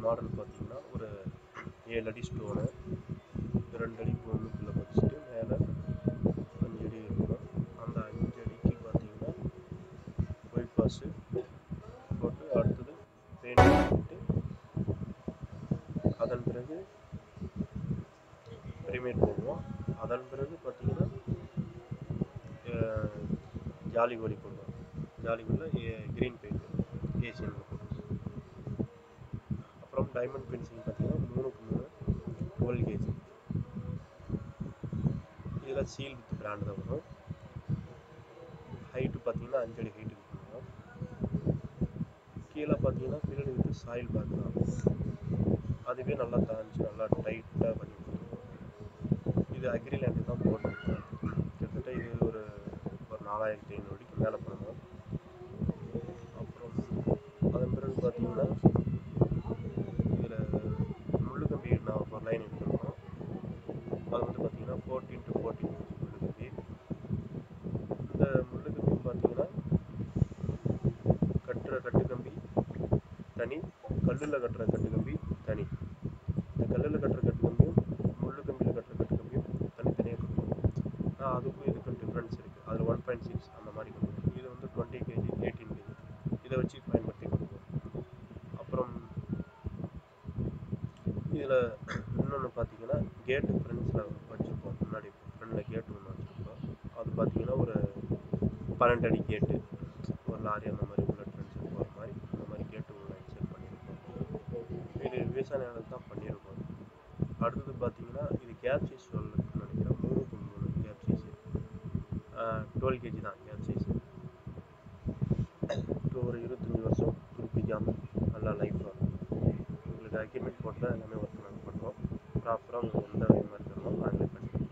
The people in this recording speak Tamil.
மாடல் பார்த்தீங்கன்னா ஒரு ஏழு அடி ஸ்டோனு ரெண்டு அடி பொண்ணுக்குள்ளே வச்சுட்டு மேலே அஞ்சு அடி இருக்கணும் அந்த அஞ்சு அடிக்கு பார்த்தீங்கன்னா பைபாஸு போட்டு அடுத்தது பெயிண்ட் பண்ணிட்டு அதன் பிறகு பிரிமேட் போடுவோம் அதன் பிறகு பார்த்தீங்கன்னா அஹ், ஜாலி கோலி போடுவோம் ஜாலி கோலியில் க்ரீன் பெயிண்ட் ஏசியனில் போடுவோம் அப்புறம் டைமண்ட் பென்சில் பார்த்தீங்கன்னா மூணுக்கு மூணு டுவெல் கேஜி இதில் சீல் வித் பிராண்ட் தான் வரும் ஹைட்டு பார்த்தீங்கன்னா அஞ்சு அடி ஹைட்டுக்கு பண்ணுவோம் கீழே பார்த்தீங்கன்னா ஃபில்டு வித் சாயில் பேக் தான் அதுவே நல்லா காமிச்சு நல்லா டைட்டாக பண்ணி கொடுத்துருவோம் இது அக்ரி லேண்டு தான் போட்டிருக்கோம் கிட்டத்தட்ட இது ஒரு ஒரு நாலாயிரத்தி ஐநூறு அடிக்கு மேலே பண்ணுவோம் அப்புறம் அதன் பிறகு பார்த்தீங்கன்னா இதில் முள்ளு கம்பி நான் ஒரு லைன் எடுத்துருக்கோம் அது வந்து பார்த்தீங்கன்னா ஃபோர்டீன் டு ஃபோர்டீன் முள்ளு கம்பி இந்த முள்ளு கம்பி பார்த்தீங்கன்னா கட்டுற கட்டு கம்பி தனி கல்லில் கட்டுற கட்டு கம்பி தனி இந்த கல்லில் கட்டுற கட்டு கம்பியும் முள்ளு கம்பியில் கட்டுற கட்டு கம்பியும் தனித்தனியாக கொடுப்போம் ஆனால் அதுக்கும் இதுக்கும் டிஃப்ரென்ஸ் இருக்குது அதில் ஒன் பாயிண்ட் சிக்ஸ் அந்த மாதிரி கொடுப்போம் இது வந்து டுவெண்ட்டி கேஜி எயிட்டீன் கேஜி இதை வச்சு பயன்படுத்தி கொடுப்போம் அப்புறம் இதில் இன்னொன்று பார்த்தீங்கன்னா கேட்டு ஃப்ரெண்ட்ஸில் வச்சுருப்போம் முன்னாடி ஃப்ரெண்டில் கேட்டு ஒன்று வச்சுருப்போம் அது பார்த்தீங்கன்னா ஒரு பன்னெண்டு அடி கேட்டு ஒரு லாரி அந்த மாதிரி உள்ள ட்ரென்ஸ் போகிற மாதிரி அந்த மாதிரி கேட்டு உள்ள செட் பண்ணியிருக்கோம் இது விவசாய நிலம் தான் பண்ணியிருக்கோம் அடுத்தது பார்த்தீங்கன்னா இது கேப் சைஸ் சொல்லணும்னு நினைக்கிறேன் மூணுக்கு மூணு கேப் சைஸ் டுவெல் கேஜி தான் கேப் சைஸ் ஒரு இருபத்தஞ்சி வருஷம் துருப்பிக்காமல் நல்லா லைஃப்பாக உங்களுக்கு அக்ரிமெண்ட் போட்டு தான் எல்லாமே ஒர்க் நாங்கள் பண்ணுறோம் ப்ராப்பராக உங்களுக்கு எந்த விதமாக இருக்கணுமோ நாங்களே பண்ணி